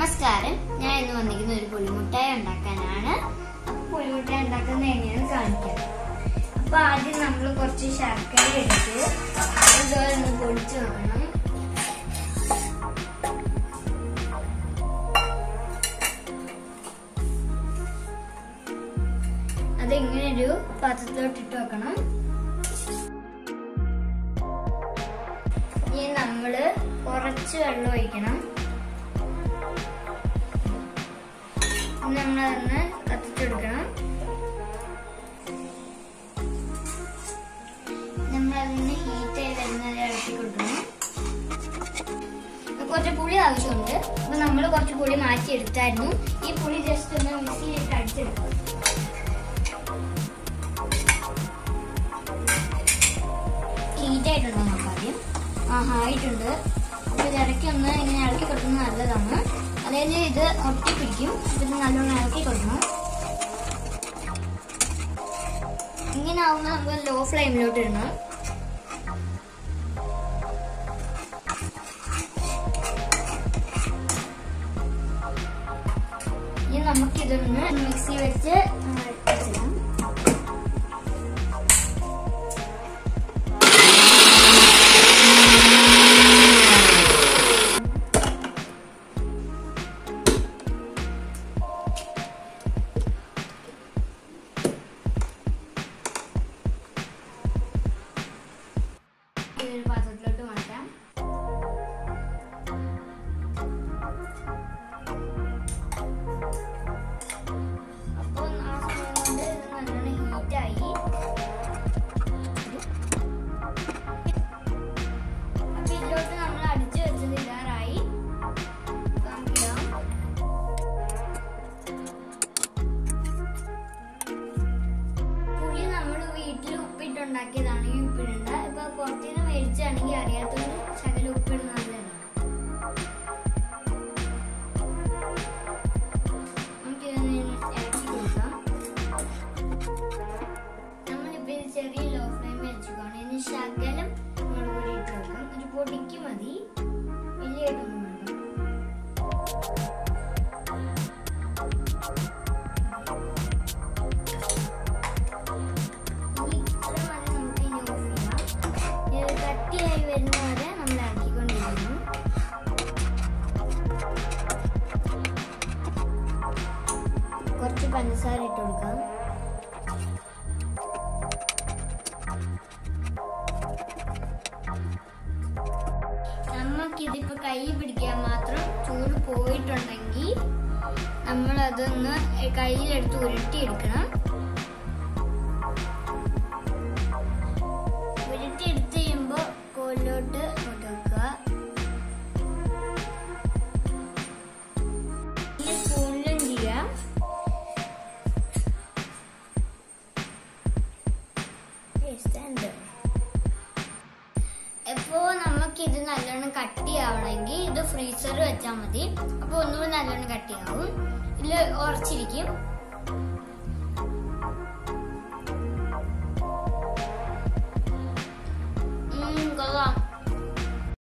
നമസ്കാരം ഞാൻ ഇന്ന് വന്നിരിക്കുന്ന ഒരു പുളിമുട്ടായി ഉണ്ടാക്കാനാണ് അപ്പൊ പുളിമുട്ടായി ഉണ്ടാക്കുന്നത് എങ്ങനെയാണെന്ന് കാണിക്കാം അപ്പൊ ആദ്യം നമ്മൾ കുറച്ച് ശർക്കര എടുത്ത് ഇതുപോലെ ഒന്ന് പൊടിച്ചു വെക്കണം അതിങ്ങനെ ഒരു പാത്രത്തിലോട്ട് ഇട്ട് വെക്കണം ഇനി നമ്മള് കുറച്ച് വെള്ളം ഒഴിക്കണം നമ്മളതൊന്ന് കത്തിച്ചെടുക്കണം നമ്മളതൊന്ന് ഹീറ്റ് ആയി വരുന്നത് ഇളക്കി കൊടുക്കണം ഇപ്പൊ കുറച്ച് പുളി ആവശ്യമുണ്ട് അപ്പൊ നമ്മൾ കുറച്ച് പുളി മാറ്റി എടുത്തായിരുന്നു ഈ പുളി ജസ്റ്റ് ഒന്ന് മിക്സിയിലിട്ട് അടിച്ചെടുക്കണം ഹീറ്റ് ആയിട്ടുണ്ടോ നോക്കാം ആദ്യം ആ ആയിട്ടുണ്ട് അപ്പൊ ഇത് ഇടയ്ക്ക് ഒന്ന് ഇങ്ങനെ ഇളക്കി കൊടുക്കുന്നത് നല്ലതാണ് അതായത് ഇത് ഒട്ടിപ്പിടിക്കും അപ്പൊ ഇത് നല്ലോണം ഇളക്കി കൊടുക്കണം ഇങ്ങനെ ആവുമ്പോൾ നമുക്ക് ലോ ഫ്ലെയിമിലോട്ട് ഇടണം ഇനി നമുക്കിതൊന്ന് മിക്സി വെച്ച് അടിച്ചിടാം ഇതൊരു പാത്രത്തിലോട്ട് മാറ്റാം അപ്പോൾ ആ സമയം കൊണ്ട് ഇത് നല്ലോണം ഹീറ്റായി അപ്പോൾ ഇതിലോട്ട് നമ്മൾ അടിച്ചു വെച്ചത് ഇടാറായി നമുക്കിടാം പുളി നമ്മൾ വീട്ടിൽ ഉപ്പിട്ടുണ്ടാക്കിയതാണ് ഈ ഉപ്പിടണ്ട ഇപ്പൊ പുറത്തുനിന്ന് മേടിച്ചാണെങ്കിൽ അറിയാത്തൊരു ശകല ഉപ്പിടുന്ന നല്ലതാണ് നമുക്കിതൊന്ന് ഇളക്കി കൊടുക്കാം നമ്മളിപ്പോ ഇത് ചെറിയ ലോ ഫ്ലെയിം വെച്ചുകൊണ്ട് ഇനി ശകലം മുളക് പൊടി ഇട്ട് കൊടുക്കാം ഒരു പൊടിക്ക് മതി വലിയായിട്ടൊന്നും വേണ്ട ഇനി ഇത്ര മതി നമുക്ക് ഇനി ഓഫ് ചെയ്യാം ഇത് കട്ടിയായി വരുന്ന വരെ നമ്മൾ ഇറക്കിക്കൊണ്ടിരിക്കുന്നു കുറച്ച് പഞ്ചസാര ഇട്ട് കൊടുക്കാം നമുക്കിതിപ്പോ കൈ പിടിക്കാൻ മാത്രം ചൂട് പോയിട്ടുണ്ടെങ്കിൽ നമ്മൾ അതൊന്ന് കയ്യിലെടുത്ത് ഉരുട്ടിയെടുക്കണം ഉരുട്ടിയെടുത്ത് കഴിയുമ്പോ കോലിലോട്ട് കൊടുക്കുക ഈ സ്പൂണിലും ചെയ്യാം എപ്പോ നമുക്ക് ഇത് നല്ലോണം കട്ടിയാവണമെങ്കിൽ ഇത് ഫ്രീസർ വെച്ചാൽ മതി അപ്പൊ ഒന്നുകൂടി നല്ലോണം കട്ടിയാവും ഇതില് ഉറച്ചിരിക്കും ഉം, കൊള്ളാം